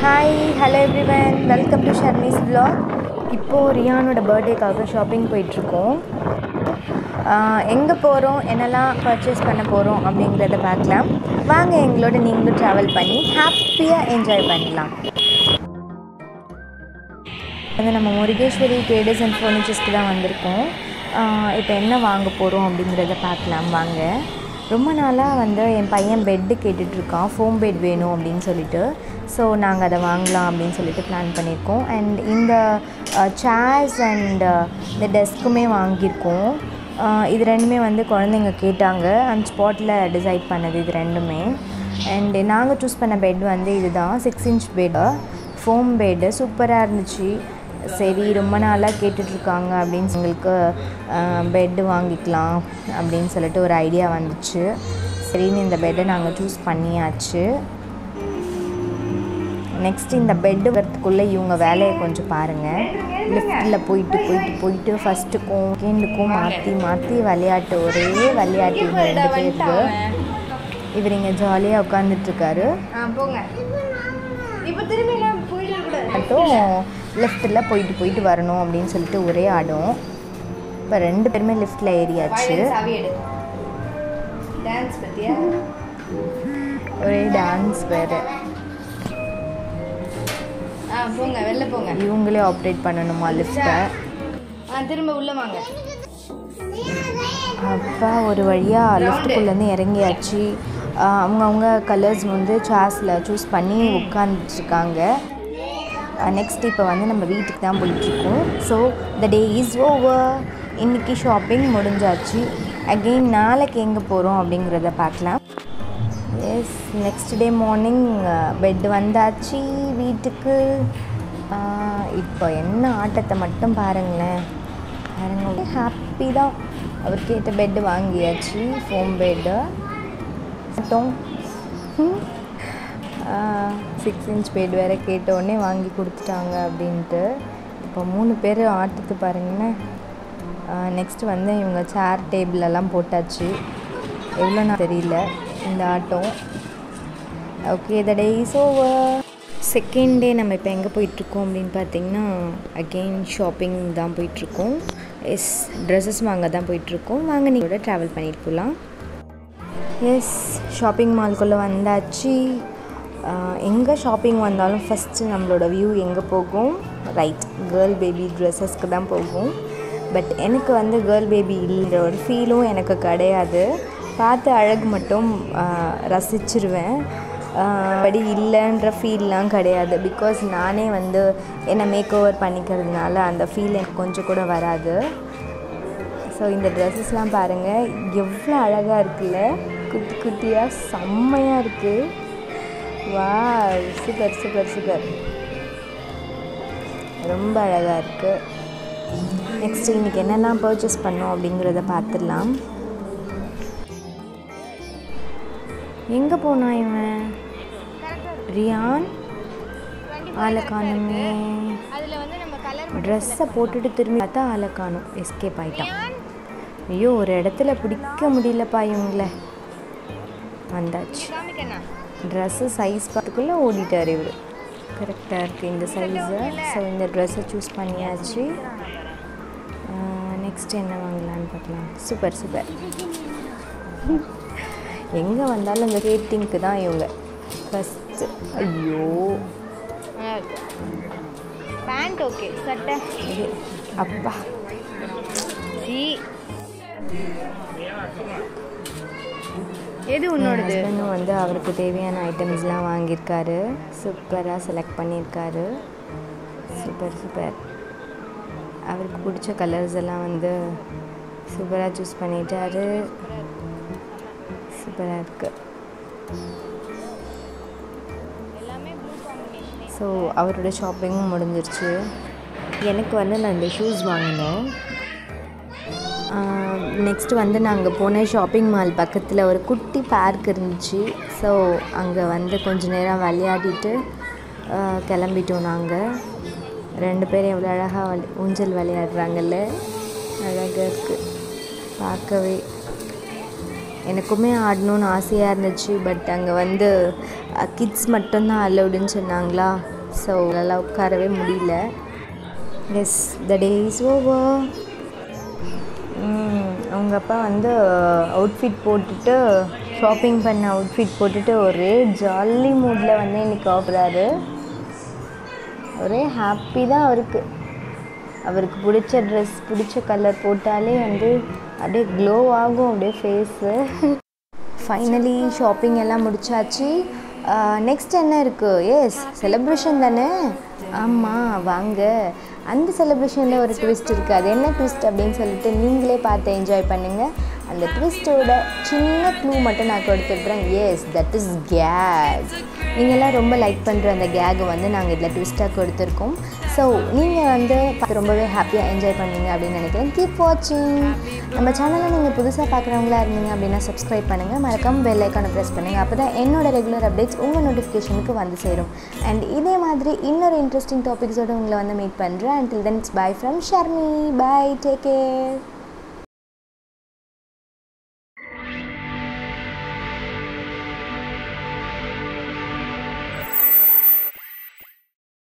hi hello everyone welcome to Sharmi's vlog இப்போது ரியானோட பர்த்டேக்காக shopping போயிட்டுருக்கோம் எங்கே போகிறோம் என்னெல்லாம் பர்ச்சேஸ் பண்ண போகிறோம் அப்படிங்கிறத பார்க்கலாம் வாங்க எங்களோட நீங்களும் ட்ராவல் பண்ணி ஹாப்பியாக என்ஜாய் பண்ணலாம் வந்து நம்ம முருகேஸ்வரி ட்ரேடர்ஸ் அண்ட் ஃபர்னிச்சர்ஸ்க்கு தான் வந்திருக்கோம் இப்போ என்ன வாங்க போகிறோம் அப்படிங்கிறத பார்க்கலாம் வாங்க ரொம்ப நாளாக வந்து என் பையன் பெட்டு கேட்டுட்ருக்கான் ஃபோம் பெட் வேணும் அப்படின்னு சொல்லிட்டு ஸோ நாங்கள் அதை வாங்கலாம் அப்படின்னு சொல்லிட்டு பிளான் பண்ணியிருக்கோம் அண்ட் இந்த சேர்ஸ் அண்ட் இந்த டெஸ்க்குமே வாங்கியிருக்கோம் ஆஹ் இது ரெண்டுமே வந்து குழந்தைங்க கேட்டாங்க அந்த ஸ்பாட்டில் டிசைட் பண்ணது இது ரெண்டுமே அண்ட் நாங்கள் சூஸ் பண்ண பெட் வந்து இதுதான் six inch bed foam bed சூப்பராக இருந்துச்சு சரி ரொம்ப நாளாக கேட்டுட்ருக்காங்க அப்படின்னு எங்களுக்கு பெட்டு வாங்கிக்கலாம் அப்படின்னு சொல்லிட்டு ஒரு ஐடியா வந்துச்சு சரின்னு இந்த பெட்டை நாங்கள் சூஸ் பண்ணியாச்சு நெக்ஸ்ட் இந்த பெட்டு வரத்துக்குள்ளே இவங்க வேலையை கொஞ்சம் பாருங்கள் லிஃப்ட்டில் போயிட்டு போயிட்டு போயிட்டு ஃபஸ்ட்டுக்கும் செகண்டுக்கும் மாற்றி மாற்றி விளையாட்டு ஒரே விளையாட்டு இவங்க ரெண்டு பேருக்கு இவர் இங்கே ஜாலியாக உட்காந்துட்ருக்காரு ஆ போங்க இப்போ திரும்பி நான் போயிட்டு கூடாது மட்டும் லெஃப்ட்டில் போயிட்டு போயிட்டு வரணும் அப்படின்னு சொல்லிட்டு ஒரே ஆடும் இப்போ ரெண்டு பேருமே லிஃப்ட்டில் ஏறியாச்சு சாவி எடு டான்ஸ் பத்தியா ஒரே டான்ஸ் வேறு ஆ போங்க வெளில போங்க இவங்களே ஆப்ரேட் பண்ணணுமா லிஃப்ட்டை ஆ திரும்ப உள்ள வாங்க அப்பா ஒரு வழியாக லிஃப்ட்டுக்குள்ளேருந்து இறங்கியாச்சு ஆஹ் அவங்கவுங்க கலர்ஸ் வந்து சாஸில் சூஸ் பண்ணி உட்காந்துட்ருக்காங்க நெக்ஸ்ட் இப்போ வந்து நம்ம வீட்டுக்கு தான் போயிட்டுருக்கோம் so the day is over இன்றைக்கி ஷாப்பிங் முடிஞ்சாச்சு அகெயின் நாளைக்கு எங்கே போகிறோம் அப்படிங்கிறத பார்க்கலாம் yes next day morning bed வந்தாச்சு வீட்டுக்கு ஆஹ் இப்போ என்ன ஆட்டத்தை மட்டும் பாருங்களேன் பாருங்க ஹாப்பி தான் அவர் கேட்ட பெட்டு வாங்கியாச்சு ஃபோம் பெட்டு மட்டும் சிக்ஸ் இன்ச் பெட் வேறு கேட்டோடனே வாங்கி கொடுத்துட்டாங்க அப்படின்ட்டு இப்போ மூணு பேர் ஆட்டத்து பாருங்களேன் நெக்ஸ்ட் வந்து இவங்க சேர் டேபிள் எல்லாம் போட்டாச்சு எவ்வளோ நான் தெரியல இந்த ஆட்டம் okay the day is over second day நம்ம இப்போ எங்கே போயிட்டுருக்கோம் அப்படின்னு பார்த்தீங்கன்னா அகெயின் ஷாப்பிங் தான் போயிட்டுருக்கோம் எஸ் ட்ரெஸ்ஸஸ் வாங்க தான் போயிட்டுருக்கோம் வாங்க நீங்களோட ட்ராவல் பண்ணிட்டு போகலாம் எஸ் ஷாப்பிங் மால்குள்ளே வந்தாச்சு எங்கே ஷாப்பிங் வந்தாலும் ஃபஸ்ட்டு நம்மளோட வியூ எங்கே போகும் ரைட் கேர்ள் பேபி ட்ரெஸ்ஸஸ்க்கு தான் போகும் பட் எனக்கு வந்து கேர்ள் பேபி இல்லைன்ற ஒரு ஃபீலும் எனக்கு கிடையாது பார்த்து அழகு மட்டும் ஆஹ், ரசிச்சிருவேன் ஆஹ், படி இல்லைன்ற ஃபீல்லாம் கிடையாது பிகாஸ் நானே வந்து என்னை மேக் ஓவர் பண்ணிக்கிறதுனால அந்த ஃபீல் எனக்கு கொஞ்சம் கூட வராது ஸோ இந்த ட்ரெஸ்ஸஸ்லாம் பாருங்கள் எவ்வளோ அழகாக இருக்குல்ல குட்டி குட்டியாக செம்மையாக இருக்குது வா சூப்பர் சூப்பர் சூப்பர் ரொம்ப அழகாக இருக்குது நெக்ஸ்ட் இன்றைக்கி என்னெல்லாம் பர்ச்சேஸ் பண்ணோம் அப்படிங்கிறத பார்த்துடலாம் எங்கே போனான் இவன் ரியான் ஆளை காணுமே அதில் வந்து நம்ம கலர் ட்ரெஸ்ஸை போட்டுட்டு திரும்பி பார்த்தா ஆளை காணும் எஸ்கேப் ஆயிட்டான் ஐயோ ஒரு இடத்துல பிடிக்க முடியலப்பா இவங்கள வந்தாச்சு காமிக்கண்ணா ட்ரெஸ்ஸு சைஸ் பார்த்துக்குள்ளே ஓடிட்டார் இவர் கரெக்டாக இருக்குது இந்த சைஸு ஸோ இந்த ட்ரெஸ்ஸை சூஸ் பண்ணியாச்சு நெக்ஸ்ட் என்ன வாங்கலான்னு பார்க்கலாம் சூப்பர் சூப்பர் எங்கே வந்தாலும் இந்த ரேட்டிங்க்கு தான் இவங்க ஃபஸ்ட்டு ஐயோ பேண்ட் ஓகே சட்டை இது அப்பா சி எது உன்னோடது ஹஸ்பண்டும் வந்து அவருக்கு தேவையான ஐட்டம்ஸ்லாம் வாங்கியிருக்காரு சூப்பராக செலக்ட் பண்ணியிருக்காரு சூப்பர் சூப்பர் அவருக்கு பிடிச்ச கலர்ஸ் எல்லாம் வந்து சூப்பராக சூஸ் பண்ணிட்டாரு சூப்பராக இருக்கு எல்லாமே ப்ளூ காம்பினேஷன் ஸோ அவரோட ஷாப்பிங்கும் முடிஞ்சிருச்சு எனக்கு வந்து நான் இந்த ஷூஸ் வாங்கினேன் நெக்ஸ்ட் வந்து நாங்கள் போன ஷாப்பிங் மால் பக்கத்தில் ஒரு குட்டி பார்க் இருந்துச்சு ஸோ அங்கே வந்து கொஞ்ச நேரம் விளையாடிட்டு ஆஹ், கிளம்பிட்டோம் நாங்கள் ரெண்டு பேரும் எவ்வளோ அழகாக வளி ஊஞ்சல் விளையாடுறாங்கல்ல அழகாக இருக்குது பார்க்கவே எனக்குமே ஆடணும்னு ஆசையாக இருந்துச்சு பட் அங்கே வந்து கிட்ஸ் மட்டும்தான் அலௌடுன்னு சொன்னாங்களா ஸோ நல்லா உட்காரவே முடியல yes the day is over அவங்க அப்பா வந்து அவுட்ஃபிட் போட்டுட்டு ஷாப்பிங் பண்ண அவுட்ஃபிட் போட்டுட்டு ஒரே ஜாலி மூடில் வந்து இன்னைக்கு ஆகுறாரு ஒரே ஹாப்பி தான் அவருக்கு அவருக்கு பிடிச்ச ட்ரெஸ் பிடிச்ச கலர் போட்டாலே வந்து அப்படியே க்ளோ ஆகும் அப்படியே ஃபேஸு ஃபைனலி ஷாப்பிங் எல்லாம் முடிச்சாச்சு நெக்ஸ்ட் என்ன இருக்குது எஸ் செலிப்ரேஷன் தானே ஆமாம் வாங்க அந்த செலிப்ரேஷனில் ஒரு ட்விஸ்ட் இருக்குது அது என்ன ட்விஸ்ட் அப்படின்னு சொல்லிட்டு நீங்களே பார்த்து என்ஜாய் பண்ணுங்கள் அந்த ட்விஸ்ட்டோட சின்ன க்ளூ மட்டும் நான் கொடுத்துட்றேன் எஸ் தட் இஸ் கேக் நீங்கள்லாம் ரொம்ப லைக் பண்ணுற அந்த கேகை வந்து நாங்கள் இதில் ட்விஸ்ட்டாக கொடுத்துருக்கோம் ஸோ நீங்கள் வந்து பார்த்து ரொம்பவே ஹாப்பியாக என்ஜாய் பண்ணுவீங்க அப்படின்னு நினைக்கிறேன் கீப் வாட்சிங் நம்ம சேனலை நீங்கள் புதுசாக பார்க்குறவங்களா இருந்தீங்க அப்படின்னா சப்ஸ்கிரைப் பண்ணுங்கள் மறக்காம பெல் ஐக்கானை ப்ரெஸ் பண்ணுங்கள் அப்போ தான் என்னோட ரெகுலர் அப்டேட்ஸ் உங்கள் நோட்டிஃபிகேஷனுக்கு வந்து சேரும் அண்ட் இதே மாதிரி இன்னொரு இன்ட்ரெஸ்டிங் டாபிக்ஸோடு உங்களை வந்து மீட் பண்ணுறேன் until then bye from Sharmi bye take care